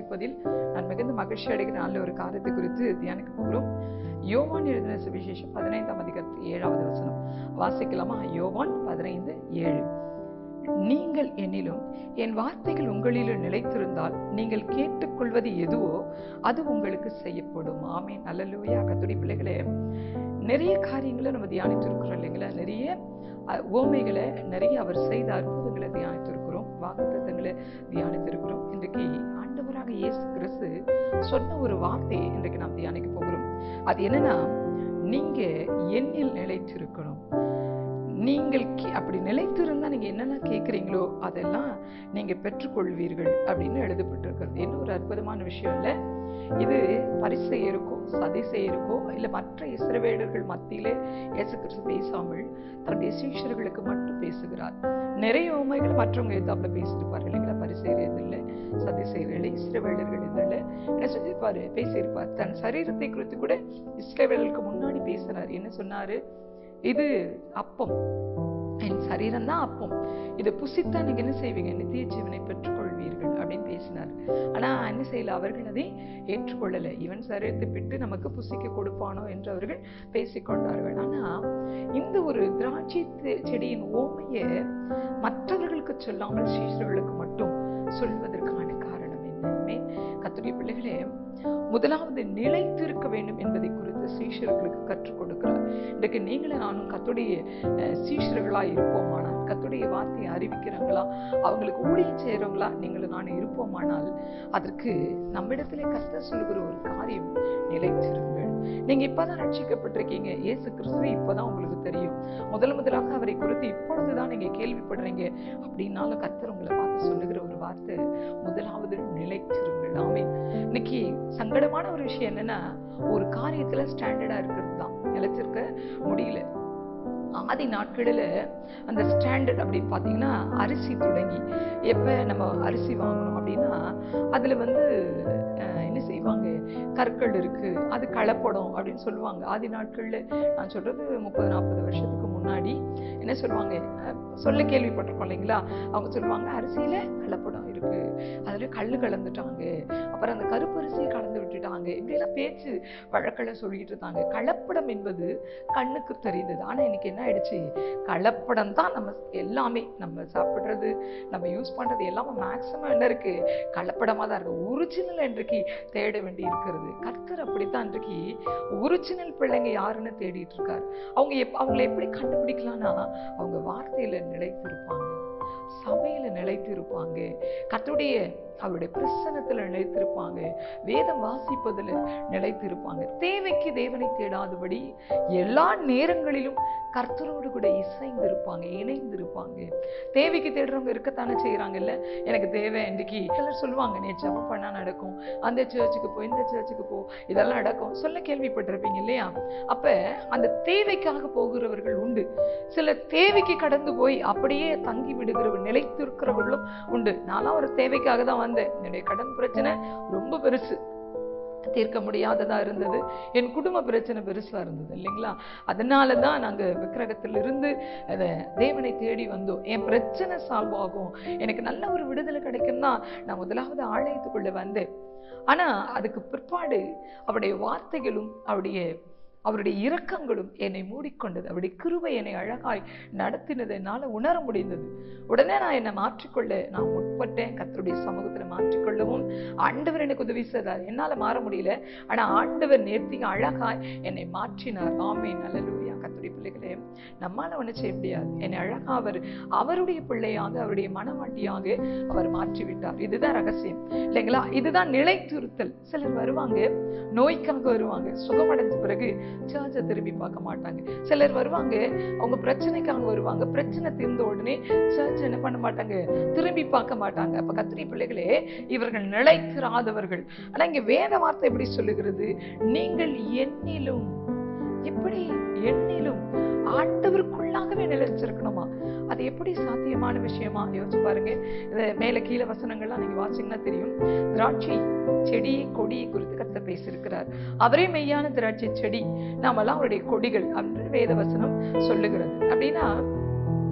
இருப்பதில் நான் மிகுந்த மகிழ்ச்சி அடைகிற நல்ல ஒரு காரியத்தை குறித்து தியானிக்க போகிறோம் யோவான் எழுதின சுவிசேஷம் பதினைந்தாம் அதிகாரத்தில் ஏழாவது வசனம் வாசிக்கலாமா யோவான் பதினைந்து ஏழு நீங்கள் என்னிலும் என் வார்த்தைகள் உங்களிலும் நிலைத்திருந்தால் நீங்கள் கேட்டுக்கொள்வது எதுவோ அது உங்களுக்கு செய்யப்படும் ஆமே நல்லலூயா கத்துடி பிள்ளைகளே நிறைய காரியங்களை நம்ம தியானித்து இருக்கிறோம் இல்லைங்களா நிறைய அஹ், உவமைகளை நிறைய அவர் செய்த அற்புதங்களை தியானித்து இருக்கிறோம் வாக்குத்தத்தங்களை தியானித்து இருக்கிறோம் இன்றைக்கு ஆண்டவராக இயேசு கிறிஸ்து சொன்ன ஒரு வார்த்தையை இன்றைக்கு நாம் தியானிக்க போகிறோம் அது என்னன்னா நீங்க என்னில் நிலைத்திருக்கணும் நீங்கள் கே- அப்படி நிலைத்திருந்தா நீங்க என்னெல்லாம் கேட்குறீங்களோ அதெல்லாம் நீங்க பெற்றுக்கொள்வீர்கள் அப்படின்னு எழுதப்பட்டிருக்கிறது என்ன ஒரு அற்புதமான விஷயம் இல்லை இது பரிசெயருக்கோ சதிசெயருக்கோ இல்லை மற்ற இஸ்ரவேலர்கள் மத்தியிலே இயேசு கிறிஸ்து பேசாமல் தன்னுடைய சீஷர்களுக்கு மட்டும் பேசுகிறார் நிறைய உண்மைகள் மற்றவங்க எதாப்புல பேசியிருப்பார் இல்லைங்களா பரிசெயர் எதில் சதிசெயர்கள் இஸ்ரவேலர்கள் எதில் என்ன சொல்லியிருப்பாரு பேசியிருப்பார் தன் சரீரத்தை குறித்து கூட இஸ்ரவேலருக்கு முன்னாடி பேசினார் என்ன சொன்னாரு இது அப்பம் என் சரீரம் தான் அப்பம் இதை புசித்தா நீங்க என்ன செய்வீங்க நித்திய ஜீவனை பெற்றுக்கொள்வீர்கள் அப்படின்னு பேசினார் ஆனா என்ன செய்யல அவர்கள் அதை ஏற்றுக்கொள்ளல இவன் சரீரத்தை விட்டு நமக்கு புசிக்க கொடுப்பானோ என்று அவர்கள் பேசிக்கொண்டார்கள் ஆனா இந்த ஒரு திராட்சை செ- செடியின் ஓமைய மற்றவர்களுக்கு சொல்லாமல் சீஷர்களுக்கு மட்டும் சொல்வதற்கான காரணம் என்னமே கத்துடைய பிள்ளைகளே முதலாவது நிலைத்திருக்க வேண்டும் என்பதை குறித்து சீஷர்களுக்கு கற்றுக் கொடுக்கிறார் இன்றைக்கு நீங்களும் நானும் கத்துடைய சீஷர்களா இருப்போமானால் கத்துடைய வார்த்தையை அறிவிக்கிறாங்களா அவங்களுக்கு ஊழியம் செய்யறவங்களா நீங்களும் நானும் இருப்போமானால் அதற்கு நம்மிடத்திலே கத்த சொல்லுகிற ஒரு காரியம் நிலைத்திருங்கள் நீங்க இப்பதான் ரட்சிக்கப்பட்டிருக்கீங்க இயேசு கிறிஸ்துவை இப்பதான் உங்களுக்கு தெரியும் முதல் முதலாக அவரை குறித்து இப்பொழுதுதான் நீங்க கேள்விப்படுறீங்க அப்படின்னாலும் கத்தர் உங்களை பார்த்து சொல்லுகிற ஒரு வார்த்தை முதலாவது நிலைத்திருங்கள் ஆமென் இன்னைக்கு சங்கடமான ஒரு விஷயம் என்னன்னா ஒரு காரியத்துல ஸ்டாண்டர்டா இருக்கிறது தான் நிலைச்சிருக்க முடியல ஆதி நாட்களில் அந்த ஸ்டாண்டர்ட் அப்படின்னு பார்த்தீங்கன்னா அரிசி தொடங்கி எப்போ நம்ம அரிசி வாங்கணும் அப்படின்னா அதில் வந்து அஹ், என்ன செய்வாங்க கற்கள் இருக்கு அது கலப்படம் அப்படின்னு சொல்லுவாங்க ஆதி நாட்களில் நான் சொல்றது முப்பது நாற்பது வருஷத்துக்கு முன்னாடி என்ன சொல்லுவாங்க அஹ், சொல்ல கேள்விப்பட்டிருக்கோம் இல்லைங்களா அவங்க சொல்லுவாங்க அரிசியில கலப்படம் இருக்கு அதில் கல் கலந்துட்டாங்க அப்புறம் அந்த கருப்பரிசியை கலந்து விட்டுட்டாங்க இப்படியெல்லாம் பேச்சு வழக்கில் சொல்லிட்டு இருந்தாங்க கலப்படம் என்பது கண்ணுக்கு தெரிந்தது ஆனா இன்னைக்கு என்ன ஆயிடுச்சு கலப்படம் தான் நம்ம எல்லாமே நம்ம சாப்பிடுறது நம்ம யூஸ் பண்றது எல்லாமே மேக்ஸிமம் என்ன இருக்கு கலப்படமா தான் இருக்கு ஒரிஜினல் இன்றைக்கு தேட வேண்டி இருக்கிறது கர்த்தர் அப்படித்தான் இன்றைக்கு ஒரிஜினல் பிள்ளைங்க யாருன்னு தேடிட்டு இருக்காரு அவங்க எப் அவங்களை எப்படி கண்டுபிடிக்கலாம்னா அவங்க வார்த்தையில நிலைத்திருப்பாங்க சபையில நிலைத்திருப்பாங்க கர்த்தருடைய அவருடைய பிரசன்னத்துல நிலைத்திருப்பாங்க வேதம் வாசிப்பதுல நிலைத்திருப்பாங்க தேவைக்கு தேவனை தேடாதபடி எல்லா நேரங்களிலும் கர்த்தரோடு கூட இசைந்து இருப்பாங்க இணைந்து இருப்பாங்க தேவைக்கு தேடுறவங்க இருக்கத்தானே செய்யறாங்கல்ல எனக்கு தேவை இன்றைக்கு சிலர் சொல்லுவாங்க நீ ஜெபம் பண்ணா நடக்கும் அந்த சர்ச்சுக்கு போ இந்த சர்ச்சுக்கு போ இதெல்லாம் நடக்கும் சொல்ல கேள்விப்பட்டிருப்பீங்க இல்லையா அப்ப அந்த தேவைக்காக போகிறவர்கள் உண்டு சில தேவைக்கு கடந்து போய் அப்படியே தங்கி விடுகிறவர் நிலைத்திருக்கிறவர்களும் உண்டு நான்லாம் ஒரு தேவைக்காக தான் வந்தேன் என்னுடைய கடன் பிரச்சனை ரொம்ப பெருசு தீர்க்க முடியாததா இருந்தது என் குடும்ப பிரச்சனை பெருசா இருந்தது இல்லைங்களா அதனால தான் நாங்க விக்கிரகத்துல இருந்து அதை தேவனை தேடி வந்தோம் என் பிரச்சனை சால்வ் ஆகும் எனக்கு நல்ல ஒரு விடுதலை கிடைக்கும்னா நான் முதலாவது ஆலயத்துக்குள்ள வந்தேன் ஆனா அதுக்கு பிற்பாடு அவருடைய வார்த்தைகளும் அவருடைய அவருடைய இரக்கங்களும் என்னை மூடிக்கொண்டது அவருடைய கிருபை என்னை அழகாய் நடத்தினது என்னால உணர முடிந்தது உடனே நான் என்னை மாற்றிக்கொள்ள நான் முற்பட்டேன் கர்த்தருடைய சமூகத்துல மாற்றிக்கொள்ளவும் ஆண்டவர் எனக்கு உதவி செய்தார் என்னால மாற முடியல ஆனா ஆண்டவர் நேர்த்திக அழகாய் என்னை மாற்றினார் ஆமே நல்லலூயா கர்த்தருடைய பிள்ளைகளே நம்மால ஒண்ணு செய்ய முடியாது என்னை அழகா அவர் அவருடைய பிள்ளையாக அவருடைய மனமாட்டியாக அவர் மாற்றி விட்டார் இதுதான் ரகசியம் இல்லைங்களா இதுதான் நிலைத்திருத்தல் சிலர் வருவாங்க நோய்க்காக வருவாங்க சுகமடைஞ்ச பிறகு சர்ச்சை திரும்பி பார்க்க மாட்டாங்க சிலர் வருவாங்க அவங்க பிரச்சனைக்காக வருவாங்க பிரச்சனை தீர்ந்த உடனே சர்ச் என்ன பண்ண மாட்டாங்க திரும்பி பார்க்க மாட்டாங்க அப்ப கத்திரி பிள்ளைகளே இவர்கள் நிலைத்திராதவர்கள் ஆனா இங்க வேத வார்த்தை எப்படி சொல்லுகிறது நீங்கள் என்னிலும் எப்படி எண்ணிலும் ஆண்டவருக்குள்ளாகவே நிலைச்சிருக்கணுமா அது எப்படி சாத்தியமான விஷயமா யோசிச்சு பாருங்க இத மேல கீழே வசனங்கள்லாம் நீங்க வாசிங்கன்னா தெரியும் திராட்சை செடி கொடி குறித்து கத்த பேசியிருக்கிறார் அவரே மெய்யான திராட்சை செடி நாமெல்லாம் அவருடைய கொடிகள் அப்படின்னு வேத வசனம் சொல்லுகிறது அப்படின்னா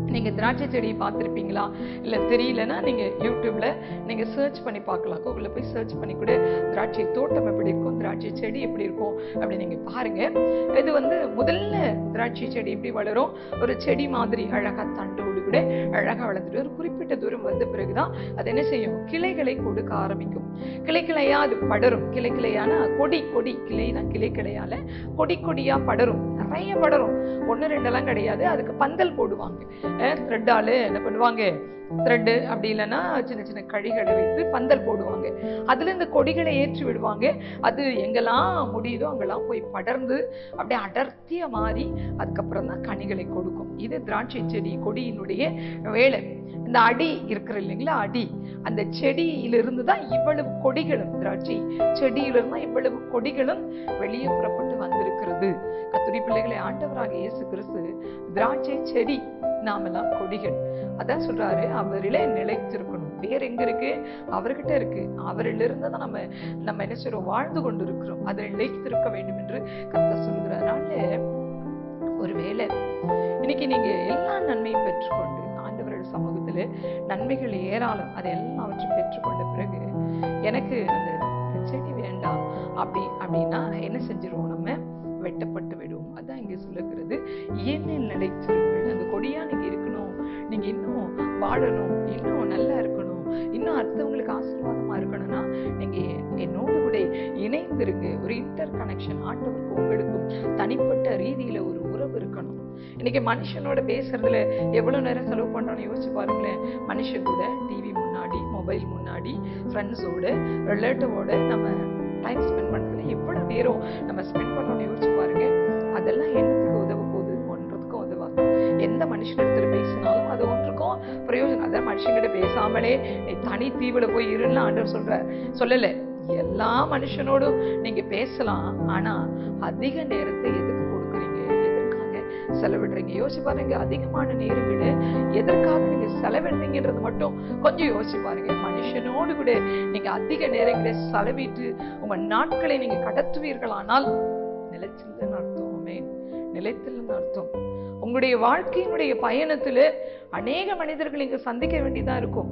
நீங்க திராட்சை செடியை பார்த்துருப்பீங்களா இல்ல தெரியலன்னா நீங்க யூடியூப்ல நீங்க சர்ச் பண்ணி பார்க்கலாம் கூகுளில் போய் சர்ச் பண்ணி கூட திராட்சை தோட்டம் எப்படி இருக்கும் திராட்சை செடி எப்படி இருக்கும் அப்படி நீங்க பாருங்க இது வந்து முதல்ல திராட்சை செடி எப்படி வளரும் ஒரு செடி மாதிரி அழகா தண்டோடு கூட அழகா வளர்ந்துட்டு ஒரு குறிப்பிட்ட தூரம் வந்த பிறகுதான் அது என்ன செய்யும் கிளைகளை கொடுக்க ஆரம்பிக்கும் கிளை கிளையா அது படரும் கிளை கிளையான கொடி கொடி கிளைனா கிளை கிளையால கொடி கொடியா படரும் நிறைய படரும் ஒண்ணு ரெண்டெல்லாம் கிடையாது அதுக்கு பந்தல் போடுவாங்க த்ரெட்டால என்ன பண்ணுவாங்க த்ரெட்டு அப்படி இல்லைன்னா சின்ன சின்ன கழிகளை வைத்து பந்தல் போடுவாங்க அதுல இந்த கொடிகளை ஏற்றி விடுவாங்க அது எங்கெல்லாம் முடியுதோ அங்கெல்லாம் போய் படர்ந்து அப்படியே அடர்த்தியா மாறி அதுக்கப்புறம் தான் கனிகளை கொடுக்கும் இது திராட்சை செடி கொடியினுடைய வேலை இந்த அடி இருக்கிற இல்லைங்களா அடி அந்த செடியிலிருந்து தான் இவ்வளவு கொடிகளும் திராட்சை செடியிலிருந்து தான் இவ்வளவு கொடிகளும் வெளியே புறப்பட்டு வந்திருக்கிறது கத்துரி பிள்ளைகளை ஆண்டவராக இயேசு கிறிஸ்து திராட்சை செடி நாமெல்லாம் கொடிகள் அதான் சொல்றாரு அவரிலே நிலைத்திருக்கணும் வேற எங்க இருக்கு அவர்கிட்ட இருக்கு அவரிலிருந்து தான் நம்ம நம்ம என்ன செய்றோம் வாழ்ந்து கொண்டு இருக்கிறோம் அதில் நிலைத்திருக்க வேண்டும் என்று கத்த சொல்லுகிறதுனால ஒருவேளை இன்னைக்கு நீங்க எல்லா நன்மையும் பெற்றுக்கொண்டு ஆண்டவரோட சமூகத்துல நன்மைகள் ஏராளம் அதை எல்லாவற்றையும் பெற்றுக்கொண்ட பிறகு எனக்கு அந்த அந்த செடி வேண்டாம் அப்படி அப்படின்னா என்ன செஞ்சிருவோம் நம்ம வெட்டப்பட்டு விடுவோம் அதான் இங்க சொல்லுகிறது ஏனில் நிலைத்திருங்கள் அந்த கொடியா நீங்க இருக்கணும் நீங்க இன்னும் வாழணும் இன்னும் நல்லா இருக்கணும் இன்னும் அடுத்தவங்களுக்கு ஆசீர்வாதமா இருக்கணும்னா நீங்க என்னோடு கூட இணைந்திருங்க ஒரு இன்டர் கனெக்ஷன் ஆண்டவருக்கும் உங்களுக்கும் தனிப்பட்ட ரீதியில ஒரு உறவு இருக்கணும் இன்னைக்கு மனுஷனோட பேசுறதுல எவ்வளவு நேரம் செலவு பண்றோம்னு யோசிச்சு பாருங்களேன் மனுஷன் கூட டிவி முன்னாடி மொபைல் முன்னாடி ஃப்ரெண்ட்ஸோட ரிலேட்டிவோட நம்ம டைம் ஸ்பெண்ட் பண்றதுல எவ்வளவு நேரம் நம்ம ஸ்பெண்ட் பண்றோம்னு யோசிச்சு பாருங்க அதெல்லாம் என்னத்துக்கு உதவ போகுது ஒன்றதுக்கும் உதவாது எந்த மனுஷனிடத்துல பேசினாலும் அது ஒன்றுக்கும் பிரயோஜனம் அதான் மனுஷங்கிட்ட பேசாமலே நீ தனி தீவுல போய் இருன்னு ஆண்டவர் சொல்ற சொல்லல எல்லா மனுஷனோடும் நீங்க பேசலாம் ஆனா அதிக நேரத்தை எதுக்கு கொடுக்குறீங்க எதற்காக செலவிடுறீங்க யோசிச்சு பாருங்க அதிகமான நேரங்களை எதற்காக நீங்க செலவிடுறீங்கன்றது மட்டும் கொஞ்சம் யோசிச்சு பாருங்க மனுஷனோடு கூட நீங்க அதிக நேரங்களை செலவிட்டு உங்க நாட்களை நீங்க கடத்துவீர்களானால் நிலைச்சில்லைன்னு அர்த்தம் ஆமென். நிலைத்தில்லைன்னு அர்த்தம் உங்களுடைய வாழ்க்கையினுடைய பயணத்துல அநேக மனிதர்கள் இங்க சந்திக்க வேண்டியதா இருக்கும்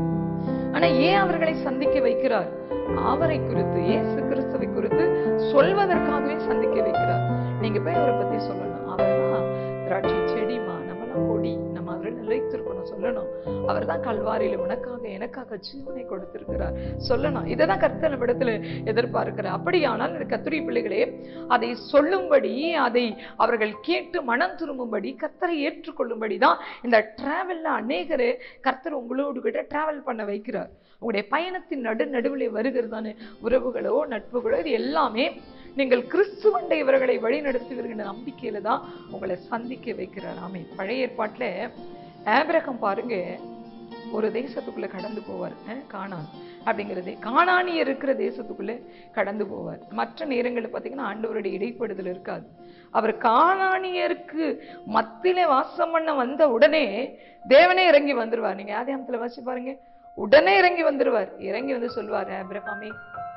ஆனா ஏன் அவர்களை சந்திக்க வைக்கிறார் அவரை குறித்து இயேசு கிறிஸ்துவை குறித்து சொல்வதற்காகவே சந்திக்க வைக்கிறார் நீங்க போய் அவரை பத்தி சொல்லணும் அவர்தான் திராட்சை செடிமா நம்மலாம் கொடி நம்ம அவரை நிலைத்திருக்கணும் சொல்லணும் அவர் தான் கல்வாரியில உனக்காக எனக்காக ஜீவனை கொடுத்திருக்கிறார் சொல்லணும் இதை தான் கர்த்தர் இடத்துல எதிர்பார்க்கிறார் அப்படியானால் இந்த கத்துரி பிள்ளைகளே அதை சொல்லும்படி அதை அவர்கள் கேட்டு மனம் திரும்பும்படி கர்த்தரை ஏற்றுக்கொள்ளும்படி தான் இந்த டிராவல்ல அநேகரை கர்த்தர் உங்களோடு கிட்ட டிராவல் பண்ண வைக்கிறார் உங்களுடைய பயணத்தின் நடு நடுவில் வருகிறதான உறவுகளோ நட்புகளோ இது எல்லாமே நீங்கள் கிறிஸ்துவண்டை இவர்களை வழி நடத்துவீர்கள் நம்பிக்கையில தான் உங்களை சந்திக்க வைக்கிறார் ஆமே பழைய ஏற்பாட்டுல ஆபிரகம் பாருங்க ஒரு தேசத்துக்குள்ள கடந்து போவார் அஹ், கானான் அப்படிங்கிறது காணானி இருக்கிற தேசத்துக்குள்ள கடந்து போவார் மற்ற நேரங்களில் பார்த்தீங்கன்னா ஆண்டவருடைய இடைப்படுதல் இருக்காது அவர் காணானியருக்கு மத்தியிலே வாசம் பண்ண வந்த உடனே தேவனே இறங்கி வந்துருவார் நீங்க ஆதியாமத்துல வாசி பாருங்க உடனே இறங்கி வந்துருவார் இறங்கி வந்து சொல்வார் ஆபிரகாமே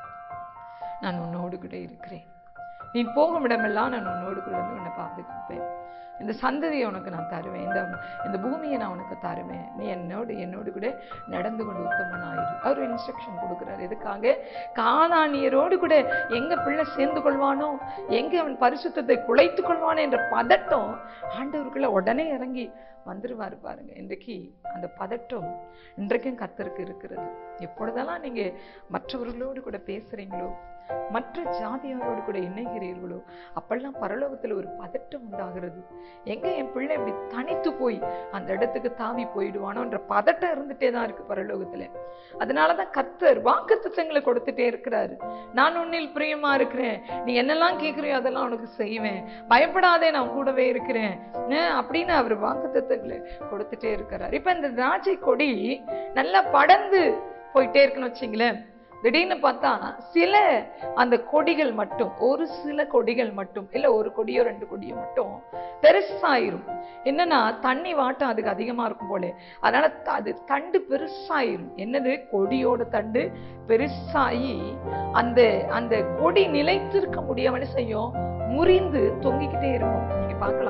நான் உன்னோடு கூட இருக்கிறேன் நீ போகும் இடமெல்லாம் நான் உன்னோடு கூட இருந்து உன்னை பாதுகாப்பேன் இந்த சந்ததியை உனக்கு நான் தருவேன் இந்த இந்த பூமியை நான் உனக்கு தருவேன் நீ என்னோடு என்னோடு கூட நடந்து கொண்டு உத்தமனாயிரு அவர் இன்ஸ்ட்ரக்ஷன் கொடுக்குறாரு எதுக்காக காணானியரோடு கூட எங்க பிள்ளை சேர்ந்து கொள்வானோ எங்க அவன் பரிசுத்தத்தை குலைத்து கொள்வானோ என்ற பதட்டம் ஆண்டவருக்குள்ள உடனே இறங்கி வந்துருவாரு பாருங்க இன்றைக்கு அந்த பதட்டம் இன்றைக்கும் கத்தருக்கு இருக்கிறது எப்பொழுதெல்லாம் நீங்க மற்றவர்களோடு கூட பேசுறீங்களோ மற்ற ஜாதியாரோடு கூட இணைகிறீர்களோ அப்பெல்லாம் பரலோகத்துல ஒரு பதட்டம் உண்டாகிறது எங்க என் பிள்ளை இப்படி தனித்து போய் அந்த இடத்துக்கு தாவி போயிடுவானோன்ற பதட்டம் இருந்துட்டே தான் இருக்கு பரலோகத்துல அதனாலதான் கத்தர் வாக்குத்தத்தங்களை கொடுத்துட்டே இருக்கிறாரு நான் உன்னில் பிரியமா இருக்கிறேன் நீ என்னெல்லாம் கேட்குறியோ அதெல்லாம் உனக்கு செய்வேன் பயப்படாதே நான் கூடவே இருக்கிறேன் அஹ் அப்படின்னு அவர் வாக்குத்தத்தங்களை கொடுத்துட்டே இருக்கிறார் இப்ப இந்த திராட்சை கொடி நல்லா படர்ந்து போயிட்டே இருக்குன்னு வச்சுங்களேன் திடீர்னு பார்த்தா சில அந்த கொடிகள் மட்டும் ஒரு சில கொடிகள் மட்டும் இல்ல ஒரு கொடியோ ரெண்டு கொடியோ மட்டும் பெருசாயிரும் என்னன்னா தண்ணி வாட்டம் அதுக்கு அதிகமா இருக்கும் போல அதனால த- அது தண்டு பெருசாயிரும் என்னது கொடியோட தண்டு பெருசாயி அந்த அந்த கொடி நிலைத்திருக்க முடியாம என்ன செய்யும் முறிந்து தொங்கிக்கிட்டே இருக்கும் நீங்க பார்க்கலாம்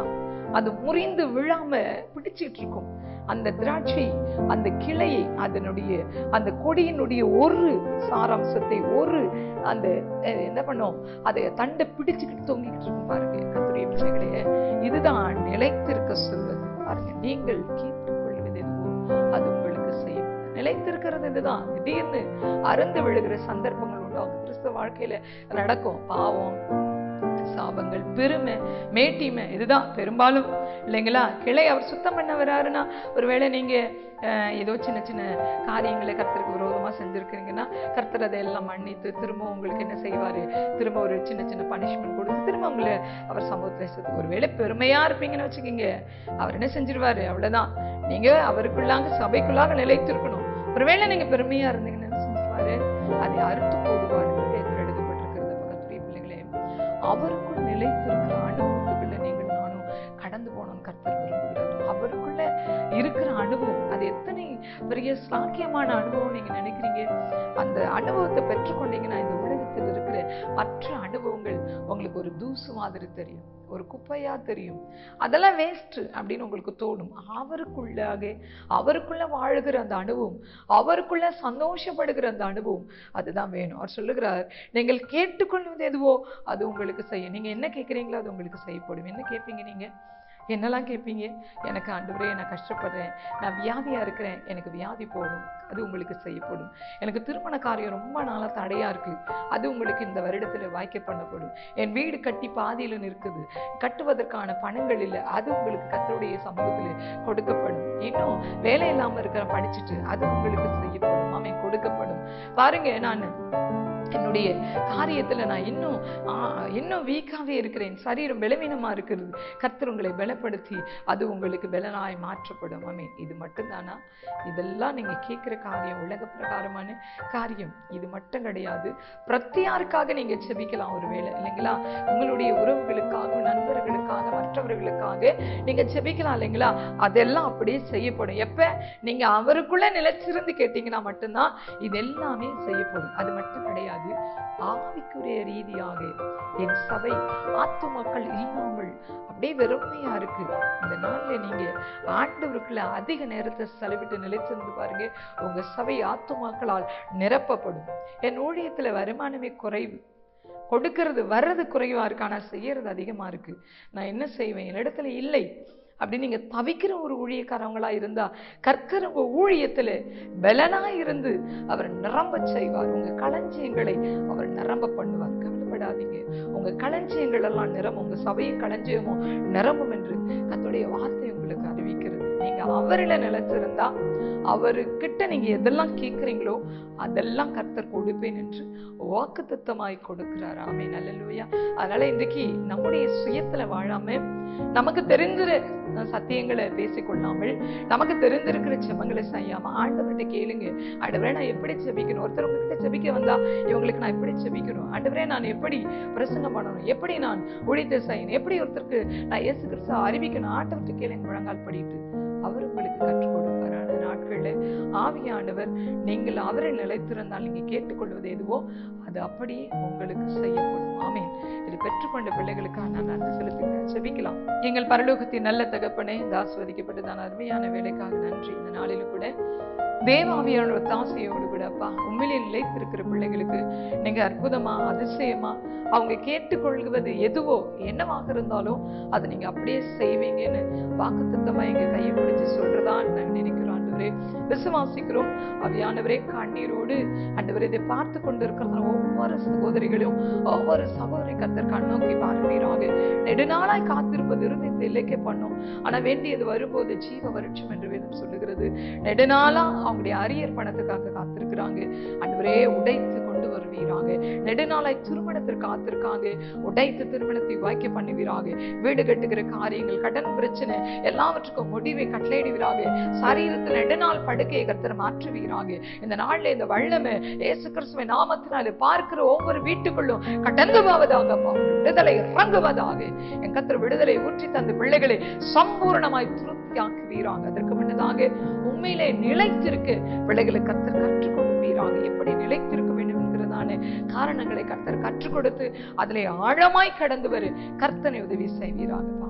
அது முறிந்து விழாம பிடிச்சிட்டு இருக்கும் அந்த திராட்சை அந்த கிளையை அதனுடைய அந்த கொடியினுடைய ஒரு சாராம்சத்தை ஒரு அந்த அஹ், என்ன பண்ணும் அதை தண்டை பிடிச்சுக்கிட்டு தொங்கிக்கிட்டு இருக்கும் பாருங்க கத்துடைய பிள்ளைகளே இதுதான் நிலைத்திருக்க சொல்வது பாருங்க நீங்கள் கேட்டுக்கொள்வது எதுவோ அது உங்களுக்கு செய்யும் நிலைத்திருக்கிறது இதுதான் திடீர்னு அருந்து விழுகிற சந்தர்ப்பங்கள் உண்டாகும் கிறிஸ்தவ வாழ்க்கையில நடக்கும் பாவம் சாபங்கள் பெருமை மேட்டிமை இதுதான் பெரும்பாலும் இல்லைங்களா கிளை அவர் சுத்தம் பண்ண வராருன்னா ஒருவேளை நீங்க அஹ், ஏதோ சின்ன சின்ன காரியங்களை கர்த்தருக்கு விரோதமா செஞ்சிருக்கீங்கன்னா கர்த்தர் அதை எல்லாம் மன்னித்து திரும்ப உங்களுக்கு என்ன செய்வாரு திரும்ப ஒரு சின்ன சின்ன பனிஷ்மெண்ட் கொடுத்து திரும்ப உங்களை அவர் சமூகத்துல சேர்த்து ஒருவேளை பெருமையா இருப்பீங்கன்னு வச்சுக்கோங்க அவர் என்ன செஞ்சிருவாரு அவ்வளவுதான் நீங்க அவருக்குள்ளாக சபைக்குள்ளாக நிலைத்திருக்கணும் ஒருவேளை நீங்க பெருமையா இருந்தீங்கன்னு என்ன செஞ்சிருவாரு அதை அறுத்து போடுவாரு என்று எழுதப்பட்டிருக்கிறது பக்கத்துடைய பிள்ளைகளே அவருக்குள் நிலைத்திருக்கிற அனுபவத்துக்குள்ள நீங்கள் நானும் கடந்து போனோம் கர்த்தர் விரும்புகிறார் அவருக்குள்ள இருக்கிற அனுபவம் அது எத்தனை பெரிய சாக்கியமான அனுபவம் நீங்க நினைக்கிறீங்க அந்த அனுபவத்தை பெற்றுக்கொண்டீங்கன்னா இந்த உலகத்தில் இருக்கிற மற்ற அனுபவங்கள் உங்களுக்கு ஒரு தூசு மாதிரி தெரியும் ஒரு குப்பையா தெரியும் அதெல்லாம் வேஸ்ட் அப்படின்னு உங்களுக்கு தோணும் அவருக்குள்ளாக அவருக்குள்ள வாழுகிற அந்த அனுபவம் அவருக்குள்ள சந்தோஷப்படுகிற அந்த அனுபவம் அதுதான் வேணும் அவர் சொல்லுகிறார் நீங்கள் கேட்டுக்கொள்வது எதுவோ அது உங்களுக்கு செய்யும் நீங்க என்ன கேட்குறீங்களோ அது உங்களுக்கு செய்யப்படும் என்ன கேட்பீங்க நீங்க என்னெல்லாம் கேட்பீங்க எனக்கு ஆண்டவரே நான் கஷ்டப்படுறேன் நான் வியாதியா இருக்கிறேன் எனக்கு வியாதி போடும் அது உங்களுக்கு செய்யப்படும் எனக்கு திருமண காரியம் ரொம்ப நாளா தடையா இருக்கு அது உங்களுக்கு இந்த வருடத்துல வாய்க்க பண்ணப்படும் என் வீடு கட்டி பாதியில நிற்குது கட்டுவதற்கான பணங்கள் இல்லை அது உங்களுக்கு கத்தருடைய சமூகத்துல கொடுக்கப்படும் இன்னும் வேலை இல்லாம இருக்கிற படிச்சுட்டு அது உங்களுக்கு செய்யப்படும் அவன் கொடுக்கப்படும் பாருங்க நான் என்னுடைய காரியத்துல நான் இன்னும் ஆ, இன்னும் வீக்காவே இருக்கிறேன் சரீரம் பலவீனமா இருக்கிறது கர்த்தர் உங்களை பலப்படுத்தி அது உங்களுக்கு பலனாய் மாற்றப்படும் ஆமென் இது மட்டும்தானா இதெல்லாம் நீங்க கேட்கிற காரியம் உலக பிரகாரமான காரியம் இது மட்டும் கிடையாது பிரத்தியாருக்காக நீங்க செபிக்கலாம் ஒருவேளை இல்லைங்களா உங்களுடைய உறவுகளுக்காக நண்பர்களுக்காக மற்றவர்களுக்காக நீங்க செபிக்கலாம் இல்லைங்களா அதெல்லாம் அப்படியே செய்யப்படும் எப்ப நீங்க அவருக்குள்ள நிலைச்சிருந்து கேட்டீங்கன்னா மட்டும்தான் இது எல்லாமே செய்யப்படும் அது மட்டும் கிடையாது ஆவிக்குரிய ரீதியாக என் சபை ஆத்துமாக்கள் இல்லாமல் அப்படியே வெறுமையா இருக்கு இந்த நாள்ல நீங்க ஆண்டவருக்குள்ள அதிக நேரத்தை செலவிட்டு நிலைச்சிருந்து பாருங்க உங்க சபை ஆத்துமாக்களால் நிரப்பப்படும் என் ஊழியத்துல வருமானமே குறைவு கொடுக்கிறது வர்றது குறைவா இருக்கு ஆனா செய்யறது அதிகமா இருக்கு நான் என்ன செய்வேன் என்னிடத்துல இல்லை அப்படி நீங்க தவிக்கிற ஒரு ஊழியக்காரவங்களா இருந்தா கர்த்தர் உங்க ஊழியத்துல பலனா இருந்து அவர் நிரம்ப செய்வார் உங்க களஞ்சியங்களை அவர் நிரம்ப பண்ணுவார் கவலைப்படாதீங்க உங்க களஞ்சியங்கள் எல்லாம் நிரம்பும் உங்க சபையின் களஞ்சியமும் நிரம்பும் என்று கர்த்தருடைய வார்த்தை உங்களுக்கு அறிவிக்கிறது நீங்க அவரில நிலைச்சிருந்தா அவர்கிட்ட நீங்க எதெல்லாம் கேட்குறீங்களோ அதெல்லாம் கர்த்தர் கொடுப்பேன் என்று வாக்குத்தத்தமாய் கொடுக்கிறார் ஆமே நல்லலுயா அதனால இன்றைக்கு நம்முடைய சுயத்துல வாழாம நமக்கு தெரிஞ்சிற அஹ், சத்தியங்களை பேசிக்கொள்ளாமல் நமக்கு தெரிந்திருக்கிற செபங்களை செய்யாம ஆண்டவர்கிட்ட கேளுங்க ஆண்டவரே நான் எப்படி செபிக்கணும் ஒருத்தர் உங்ககிட்ட செபிக்க வந்தா இவங்களுக்கு நான் எப்படி செபிக்கணும் ஆண்டவரே நான் எப்படி பிரசங்கம் பண்ணணும் எப்படி நான் ஊழியத்தை செய்யணும் எப்படி ஒருத்தருக்கு நான் இயேசு கிறிஸ்துவ அறிவிக்கணும் ஆண்டவர்கிட்ட கேளுங்க முழங்கால் படிட்டு அவர் உங்களுக்கு கற்றுக் கொடுப்பார் அந்த நாட்கள்ல ஆவியானவர் நீங்கள் அவரை நிலைத்திருந்தால் நீங்க கேட்டுக்கொள்வது எதுவோ அது அப்படியே உங்களுக்கு செய்யப்படும் ஆமென் இது பெற்றுக்கொண்ட பிள்ளைகளுக்காக நான் நன்றி செலுத்துகிறேன் செபிக்கலாம் எங்கள் பரலோகத்தின் நல்ல தகப்பனே இந்த ஆஸ்வதிக்கப்பட்டதான அருமையான வேலைக்காக நன்றி இந்த நாளிலும் கூட தேவாவியான ஒத்தாசையோடு கூட அப்பா உண்மையிலே நிலைத்திருக்கிற பிள்ளைகளுக்கு நீங்க அற்புதமா அதிசயமா அவங்க கேட்டுக்கொள்வது எதுவோ என்னவாக இருந்தாலும் அதை நீங்க அப்படியே செய்வீங்கன்னு வாக்குத்தத்தமா எங்க கையை பிடிச்சு சொல்றதான்னு நாங்க நினைக்கிறோம் ஆண்டவரே விசுவாசிக்கிறோம் அவையானவரே கண்ணீரோடு ஆண்டவரே இதை பார்த்து கொண்டு இருக்கிற ஒவ்வொரு சகோதரிகளையும் ஒவ்வொரு சகோதரி கத்தர் கண்ணோக்கி பார்ப்பீராக நெடுநாளாய் காத்திருப்பது இருந்தத்தை இலக்கே பண்ணும் ஆனா வேண்டியது வரும்போது ஜீவ வருட்சம் என்று வேதம் சொல்லுகிறது நெடுநாளா அவங்களுடைய அரியர் பணத்துக்காக காத்திருக்கிறாங்க ஆண்டவரே உடைத்து கொண்டு வருவீராக நெடுநாளாய் திருமணத்திற்கு காத்திருக்காங்க உடைத்து திருமணத்தை வாய்க்க பண்ணுவீராக வீடு கட்டுகிற காரியங்கள் கடன் பிரச்சனை எல்லாவற்றுக்கும் முடிவை கட்டளையிடுவீராக சரீரத்தில் நெடுநாள் படுக்கையை கர்த்தர் மாற்றுவீராக இந்த நாள்ல இந்த வல்லமை இயேசு கிறிஸ்துவை நாமத்தினாலே பார்க்கிற ஒவ்வொரு வீட்டுக்குள்ளும் கடந்து போவதாக அப்பா. விடுதலை இறங்குவதாக என் கர்த்தர் விடுதலை ஊற்றி தந்த பிள்ளைகளை சம்பூர்ணமாய் திருப்தியாக்குவீராங்க அதற்கு முன்னதாக உண்மையிலே நிலைத்திருக்க பிள்ளைகளை கர்த்தர் கற்றுக் கொடுப்பீராங்க எப்படி நிலைத்திருக்க வேண்டும் என்கிறதான காரணங்களை கர்த்தர் கற்றுக் கொடுத்து அதிலே ஆழமாய் கடந்து வரு கர்த்தனை உதவி செய்வீராக பாதுகாத்துக்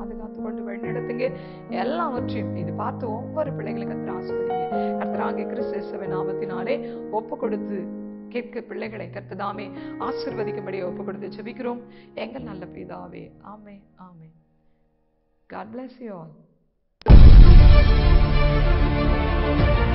கொண்டு வழிநடத்துங்க எல்லாவற்றையும் இது பார்த்து ஒவ்வொரு பிள்ளைகளும் கத்திர ஆஸ்வதிங்க கத்திராங்க கிறிஸ்தேசவ நாமத்தினாலே ஒப்பு கொடுத்து கேட்க பிள்ளைகளை கர்த்ததாமே ஆசிர்வதிக்கும்படி ஒப்பு கொடுத்து ஜெபிக்கிறோம் எங்கள் நல்ல பிதாவே ஆமே ஆமே God bless you all.